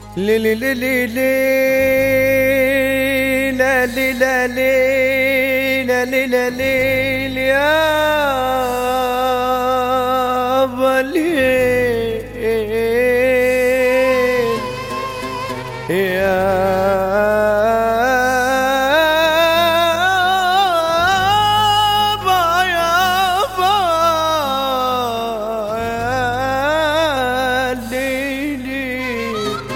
لي لي لي لي لي لا لي لا لي لا لي لا لي يا بلي يا با يا با يا ليلي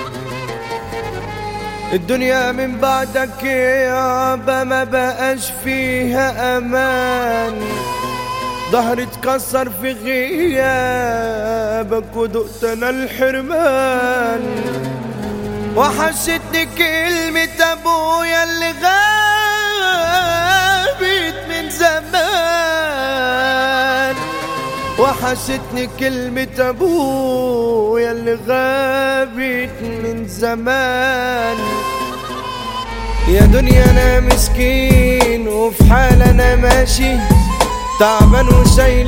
الدنيا من بعدك يابا ما بقاش فيها امان ظهري اتكسر في غيابك ودقت انا الحرمان وحشتني كلمة ابويا اللي غابت من زمان وحشتني كلمة ابويا اللي غابت من زمان يا دنيا انا مسكين وفي حال انا ماشي تعبان وشايل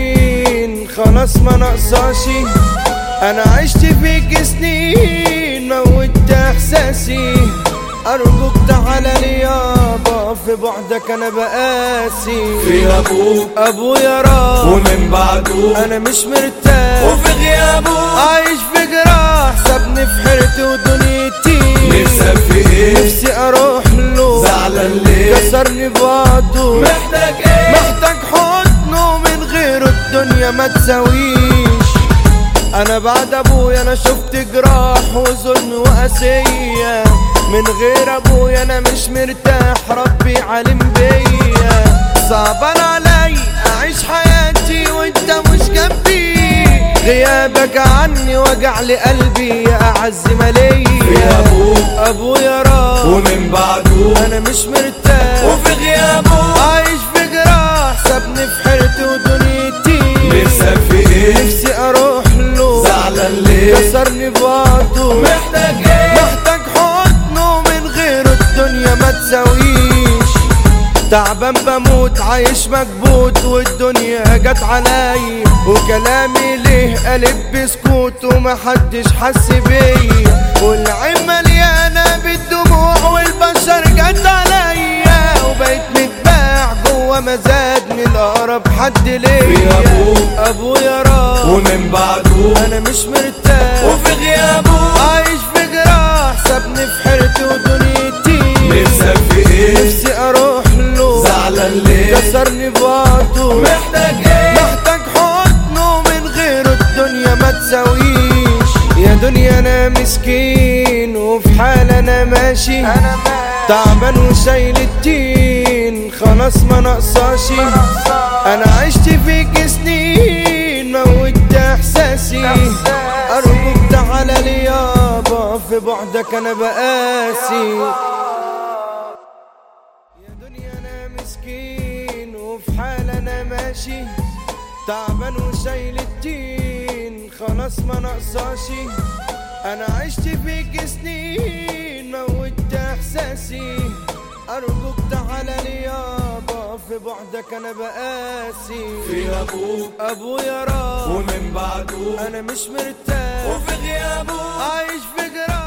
الدين خلاص ما نقصاشي انا عشت فيك سنين موت احساسي ارجوك تعالى لي يابا في بعدك انا بقاسي في ابوك ابويا راح ومن بعده انا مش مرتاح وفي غيابه عايش في جراح سابني في حيرتي ودنيتي نفسك في ايه نفسي اروح له زعلان ليه كسرني بعضه محتاج ايه محتاج حضنه من غيره الدنيا ما تساويش انا بعد ابويا انا شفت جراح وظلم وقاسية من غير ابويا انا مش مرتاح ربي علم بيا صعبان علي اعيش حياتي وانت مش جنبي غيابك عني وجع لقلبي يا اعز ما في ليا ابوك ابويا راح ومن بعده انا مش مرتاح وفي غيابه عايش في جراح سابني في حيرتي ودنيتي نفسك في ايه نفسي اروح له زعلان ليه كسرني بعضه محتاج ايه محتاج حضنه من غيره الدنيا ما تساويش تعبان بموت عايش مكبوت والدنيا جت علي وكلامي ليه قلب بسكوت ومحدش حس بيا والعين مليانة بالدموع والبشر جت عليا وبقيت متباع جوا مزاد من اقرب حد ليا في أبوك ابويا راح ومن بعده انا مش مرتاح وفي غيابه عايش في جراح سابني في حيرتي ودنيتي نفسك في ايه نفسي اروح له زعلان ليه كسرني بعضه محتاج ايه محتاج حضنه من غيره الدنيا ما تساويش يا دنيا انا مسكين وفي حال انا ماشي تعبان وشايل الدين خلاص ما نقصاشي انا عشت فيك سنين موت احساسي ارجوك تعالى لي يابا في بعدك انا بقاسي يا دنيا انا مسكين وفي حال انا ماشي تعبان وشايل الدين خلاص ما نقصاشي انا عشت فيك سنين موت احساسي ارجوك تعالى لي يابا في بعدك انا بقاسي في ابوك ابويا راح ومن بعده انا مش مرتاح وفي غيابه عايش في جراح